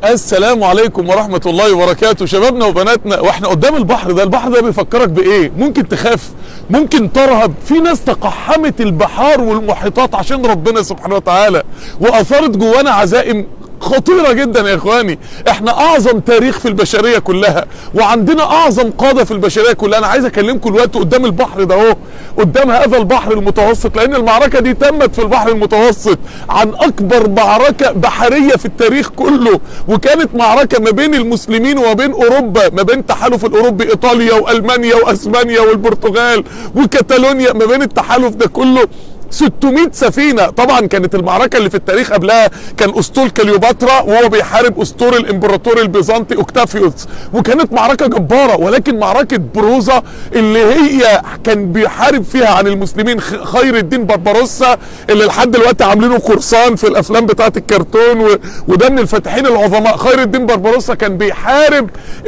السلام عليكم ورحمة الله وبركاته شبابنا وبناتنا واحنا قدام البحر ده البحر ده بيفكرك بايه ممكن تخاف ممكن ترهب في ناس تقحمت البحار والمحيطات عشان ربنا سبحانه وتعالى واثارت جوانا عزائم خطيرة جدا يا اخواني احنا اعظم تاريخ في البشرية كلها وعندنا اعظم قادة في البشرية كلها انا عايز اكلمكم الوقت قدام البحر ده اهو قدام هذا البحر المتوسط لان المعركة دي تمت في البحر المتوسط عن اكبر معركة بحرية في التاريخ كله وكانت معركة ما بين المسلمين وما بين اوروبا ما بين التحالف الاوروبي ايطاليا والمانيا واسبانيا والبرتغال وكاتالونيا ما بين التحالف ده كله 600 سفينة طبعا كانت المعركة اللي في التاريخ قبلها كان اسطول كليوباترا وهو بيحارب اسطول الامبراطور البيزنطي اوكتافيوس وكانت معركة جبارة ولكن معركة بروزا اللي هي كان بيحارب فيها عن المسلمين خير الدين بربروسا اللي لحد دلوقتي عاملينه قرصان في الافلام بتاعت الكرتون و... وده من الفاتحين العظماء خير الدين بربروسا كان بيحارب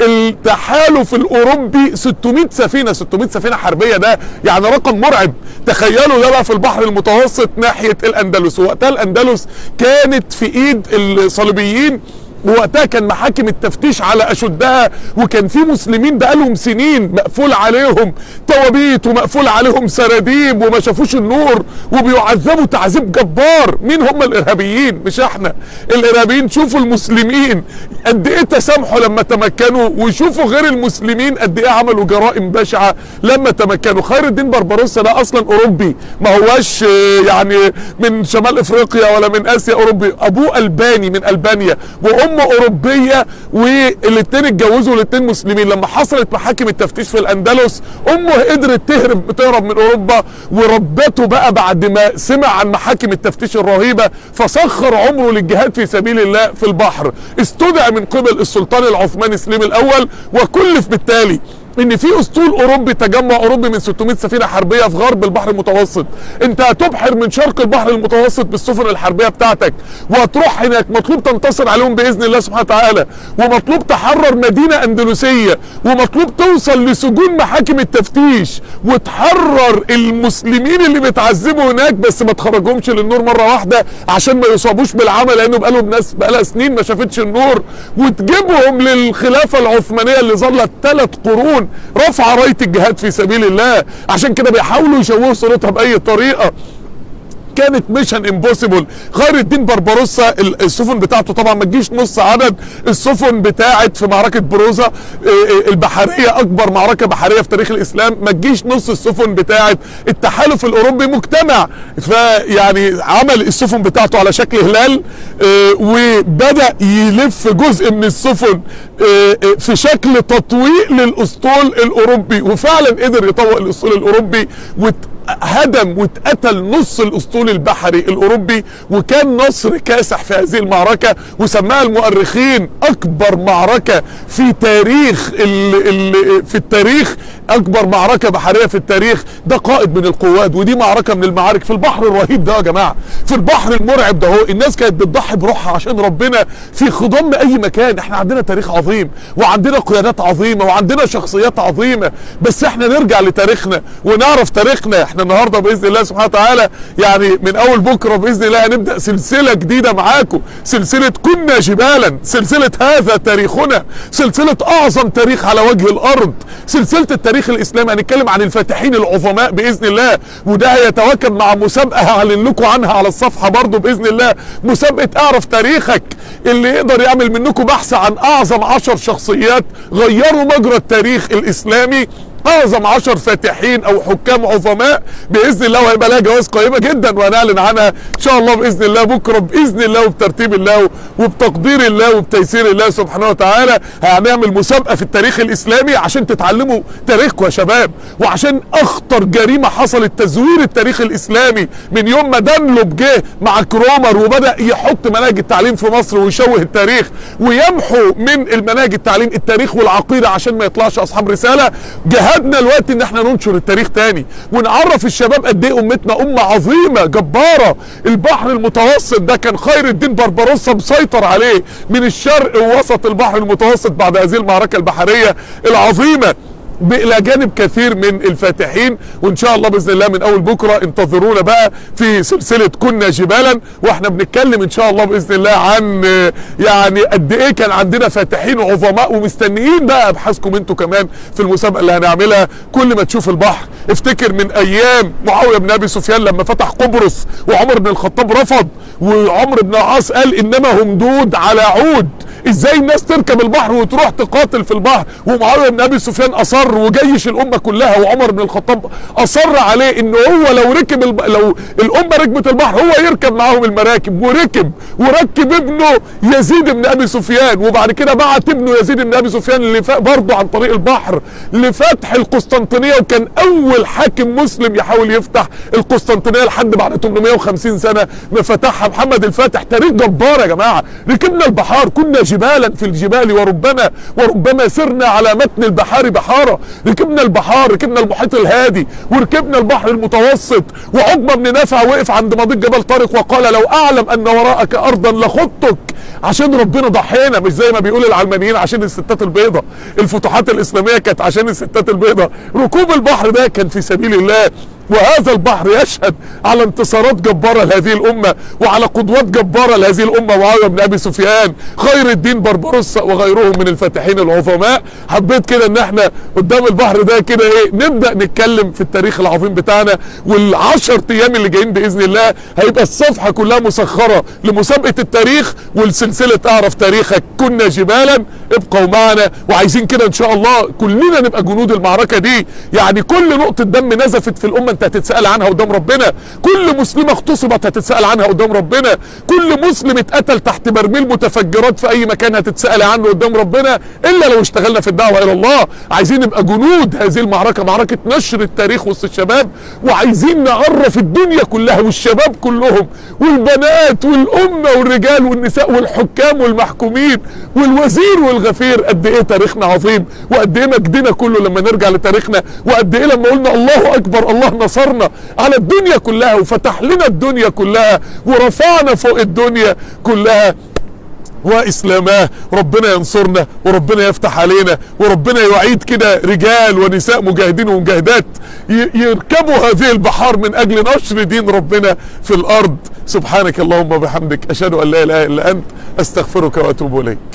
التحالف الاوروبي 600 سفينة 600 سفينة حربية ده يعني رقم مرعب تخيلوا ده بقى في البحر المتوسط ناحيه الاندلس وقتها الاندلس كانت في ايد الصليبيين ووقتها كان محاكم التفتيش على اشدها وكان في مسلمين بقالهم سنين مقفول عليهم توابيت ومقفول عليهم سراديب وما شافوش النور وبيعذبوا تعذيب جبار مين هم الارهابيين مش احنا الارهابيين شوفوا المسلمين قد ايه تسامحوا لما تمكنوا وشوفوا غير المسلمين قد ايه عملوا جرائم بشعه لما تمكنوا خير الدين بربروسا ده اصلا اوروبي ما هواش يعني من شمال افريقيا ولا من اسيا اوروبي ابوه الباني من البانيا وام ام اوروبيه والاثنين اتجوزوا الاثنين مسلمين لما حصلت محاكم التفتيش في الاندلس امه قدرت تهرب تهرب من اوروبا وربته بقى بعد ما سمع عن محاكم التفتيش الرهيبه فسخر عمره للجهاد في سبيل الله في البحر استدعى من قبل السلطان العثماني سليم الاول وكلف بالتالي ان في اسطول اوروبي تجمع اوروبي من 600 سفينه حربيه في غرب البحر المتوسط انت هتبحر من شرق البحر المتوسط بالسفن الحربيه بتاعتك وهتروح هناك مطلوب تنتصر عليهم باذن الله سبحانه وتعالى ومطلوب تحرر مدينه اندلسيه ومطلوب توصل لسجون محاكم التفتيش وتحرر المسلمين اللي بيتعذبوا هناك بس ما تخرجهمش للنور مره واحده عشان ما يصابوش بالعمى لانه بقالهم ناس بقالها سنين ما شافتش النور وتجيبهم للخلافه العثمانيه اللي ظلت ثلاث قرون رفع رايه الجهاد في سبيل الله عشان كده بيحاولوا يشوهوا صورتها باي طريقه كانت ميشن امبوسيبل خير الدين بربروسا السفن بتاعته طبعا ما تجيش نص عدد السفن بتاعت في معركه بروزا البحريه اكبر معركه بحريه في تاريخ الاسلام ما تجيش نص السفن بتاعت التحالف الاوروبي مجتمع فيعني عمل السفن بتاعته على شكل هلال وبدا يلف جزء من السفن في شكل تطويق للاسطول الاوروبي وفعلا قدر يطوق الاسطول الاوروبي هدم واتقتل نص الاسطول البحري الاوروبي وكان نصر كاسح في هذه المعركه وسماها المؤرخين اكبر معركه في تاريخ ال ال في التاريخ اكبر معركه بحريه في التاريخ ده قائد من القوات ودي معركه من المعارك في البحر الرهيب ده يا جماعه في البحر المرعب ده اهو الناس كانت بتضحي بروحها عشان ربنا في خضم اي مكان احنا عندنا تاريخ عظيم وعندنا قيادات عظيمه وعندنا شخصيات عظيمه بس احنا نرجع لتاريخنا ونعرف تاريخنا احنا النهارده باذن الله سبحانه وتعالى يعني من اول بكره باذن الله هنبدا سلسله جديده معاكم سلسله كنا جبالا سلسله هذا تاريخنا سلسله اعظم تاريخ على وجه الارض سلسله التاريخ الاسلامي هنتكلم عن الفاتحين العظماء باذن الله وده هيتواكب مع مسابقه هعلن لكم عنها على الصفحه برضو باذن الله مسابقه اعرف تاريخك اللي يقدر يعمل منكم بحث عن اعظم عشر شخصيات غيروا مجرى التاريخ الاسلامي اعظم عشر فاتحين او حكام عظماء باذن الله وهيبقى لها جوائز قيمه جدا وهنعلن عنها ان شاء الله باذن الله بكره باذن الله وبترتيب الله وبتقدير الله وبتيسير الله سبحانه وتعالى هنعمل مسابقه في التاريخ الاسلامي عشان تتعلموا تاريخكم يا شباب وعشان اخطر جريمه حصلت تزوير التاريخ الاسلامي من يوم ما دانلوب جه مع كرومر وبدا يحط مناهج التعليم في مصر ويشوه التاريخ ويمحو من المناهج التعليم التاريخ والعقيده عشان ما يطلعش اصحاب رساله جهاد جهادنا الوقت ان احنا ننشر التاريخ تاني ونعرف الشباب قد ايه امتنا امه عظيمه جباره البحر المتوسط ده كان خير الدين بربروسا مسيطر عليه من الشرق ووسط البحر المتوسط بعد هذه المعركه البحريه العظيمه الى جانب كثير من الفاتحين وان شاء الله باذن الله من اول بكره انتظرونا بقى في سلسله كنا جبالا واحنا بنتكلم ان شاء الله باذن الله عن يعني قد ايه كان عندنا فاتحين عظماء ومستنيين بقى ابحاثكم انتوا كمان في المسابقه اللي هنعملها كل ما تشوف البحر افتكر من ايام معاويه بن ابي سفيان لما فتح قبرص وعمر بن الخطاب رفض وعمر بن العاص قال انما هم دود على عود ازاي الناس تركب البحر وتروح تقاتل في البحر ومعاويه بن ابي سفيان اصر وجيش الامه كلها وعمر بن الخطاب اصر عليه ان هو لو ركب الب... لو الامه ركبت البحر هو يركب معاهم المراكب وركب وركب ابنه يزيد بن ابي سفيان وبعد كده بعت ابنه يزيد بن ابي سفيان اللي برضه عن طريق البحر لفتح القسطنطينيه وكان اول حاكم مسلم يحاول يفتح القسطنطينيه لحد بعد 850 سنه ما فتحها محمد الفاتح تاريخ جبار يا جماعه ركبنا البحار كنا جبالا في الجبال وربما وربما سرنا على متن البحار بحارة ركبنا البحار ركبنا المحيط الهادي وركبنا البحر المتوسط وعقبة بن نافع وقف عند مضيق جبل طارق وقال لو اعلم ان وراءك ارضا لخضتك عشان ربنا ضحينا مش زي ما بيقول العلمانيين عشان الستات البيضة الفتوحات الاسلامية كانت عشان الستات البيضة ركوب البحر ده كان في سبيل الله وهذا البحر يشهد على انتصارات جبارة لهذه الأمة وعلى قدوات جبارة لهذه الأمة معاوية بن أبي سفيان خير الدين بربروسا وغيرهم من الفاتحين العظماء حبيت كده ان احنا قدام البحر ده كده ايه نبدأ نتكلم في التاريخ العظيم بتاعنا والعشر ايام اللي جايين بإذن الله هيبقى الصفحة كلها مسخرة لمسابقة التاريخ والسلسلة اعرف تاريخك كنا جبالا ابقوا معنا وعايزين كده ان شاء الله كلنا نبقى جنود المعركة دي يعني كل نقطة دم نزفت في الأمة انت هتتسأل عنها قدام ربنا كل مسلمة اغتصبت هتتسأل عنها قدام ربنا كل مسلم اتقتل تحت برميل متفجرات في اي مكان هتتسأل عنه قدام ربنا الا لو اشتغلنا في الدعوة الى الله عايزين نبقى جنود هذه المعركة معركة نشر التاريخ وسط الشباب وعايزين نعرف الدنيا كلها والشباب كلهم والبنات والامة والرجال والنساء والحكام والمحكومين والوزير والغفير قد ايه تاريخنا عظيم وقد ايه مجدنا كله لما نرجع لتاريخنا وقد ايه لما قلنا الله اكبر الله نصرنا على الدنيا كلها وفتح لنا الدنيا كلها ورفعنا فوق الدنيا كلها واسلاماه ربنا ينصرنا وربنا يفتح علينا وربنا يعيد كده رجال ونساء مجاهدين ومجاهدات يركبوا هذه البحار من اجل نشر دين ربنا في الارض سبحانك اللهم وبحمدك اشهد ان لا اله الا انت استغفرك واتوب اليك